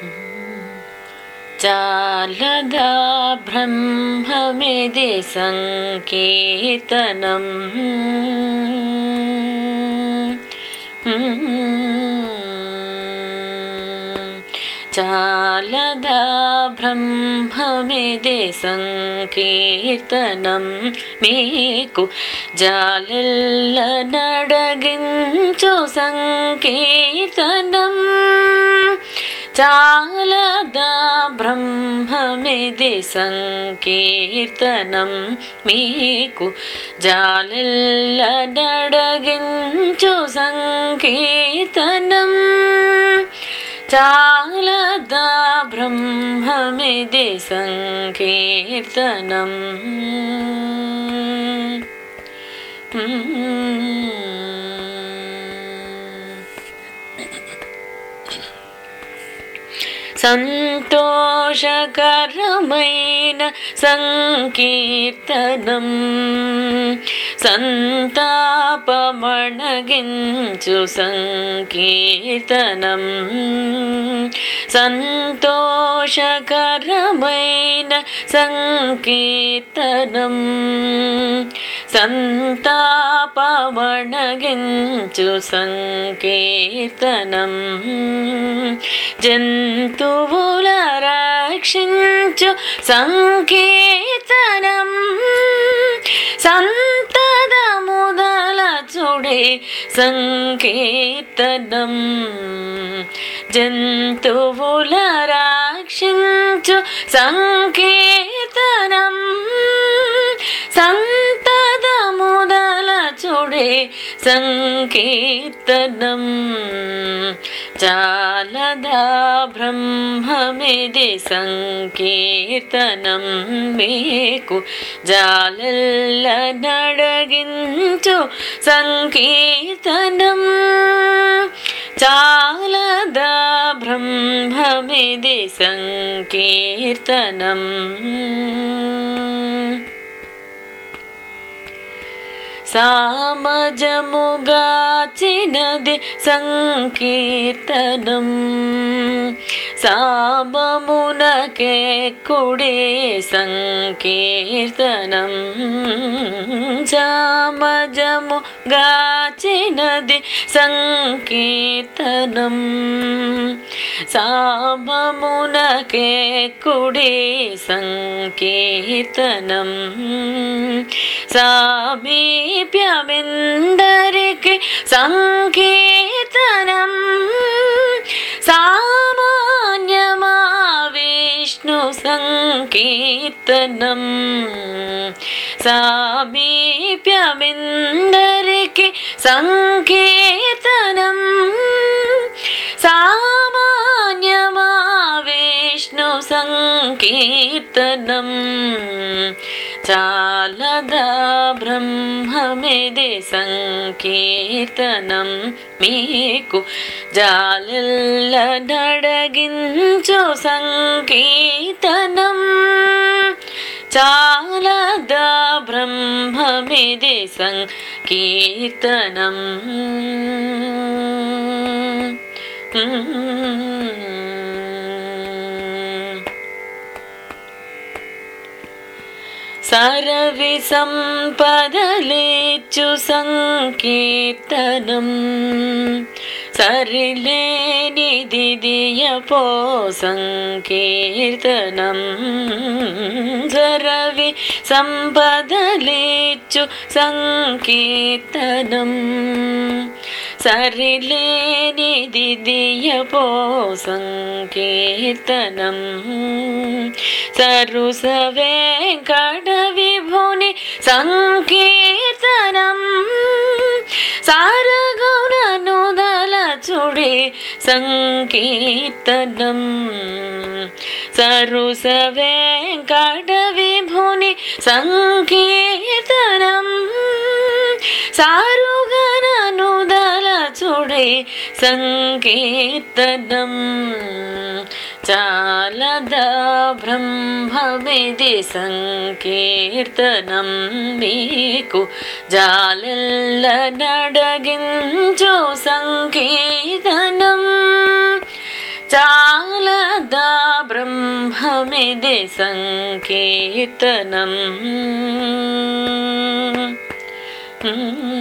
చాలదా బ్రహ్మమిది సంకీర్తనం చాలదా బ్రహ్మమిది సంకీర్తనం మీకు జాలెల్ల నడగించు సంకీర్తనం చాలదా బ్రహ్మమిది సంకీర్తనం మీకు జాలెల్ల నడగించు సంకీర్తనం చాలదా బ్రహ్మమిది సంకీర్తనం సంతోషకరమైన సంకీర్తనం సంతాపమణగించు సంకీర్తనం సంతోషకరమైన సంకీర్తనం సంతాపమణగించు సంకీర్తనం జంతువుల రక్షించు సంకీర్తనం సంతద ముదల చుడే సంకీర్తనం జంతువుల రక్షించు సంకీర్తనం సంతద ముదల చుడే సంకీర్తనం చాలదా బ్రహ్మమిది సంకీర్తనం మీకు జాలల్ల నడగించు సంకీర్తనం చాలదా బ్రహ్మమిది సంకీర్తనం సామజముగాచినది సంకీర్తనం సామమునకే కుడే సంకీర్తనం సామజముగాచినది సంకీర్తనం సామమునకే కుడే సంకీర్తనం సామీప్యమిందరికి సంకీర్తనం సామాన్యమా విష్ణు సంకీర్తనం సామీప్యమిందరికి సంకీర్తనం సామాన్యమా విష్ణు సంకీర్తనం చాలదా బ్రహ్మమిది సంకీర్తనం మీకు జాలెల్ల నడగించు సంకీర్తనం చాలదా బ్రహ్మమిది సంకీర్తనం సరవి సంపదలేచు సంకీర్తనం సరిలేని దిదియపో సంకీర్తనం సరవి సంపదలేచు సంకీర్తనం సరిలేని దిదియపో సంకీర్తనం సరుస వెంకట విభుని సంకీర్తనం సారగౌననుదల చుడి సంకీర్తనం సరుస వెంకట విభుని సంకీర్తనం సారుగననుదల చుడి సంకీర్తనం చాలదా బ్రహ్మమిది సంకీర్తనం మీకు జాలెల్ల నడగించు సంకీర్తనం చాలదా బ్రహ్మమిది సంకీర్తనం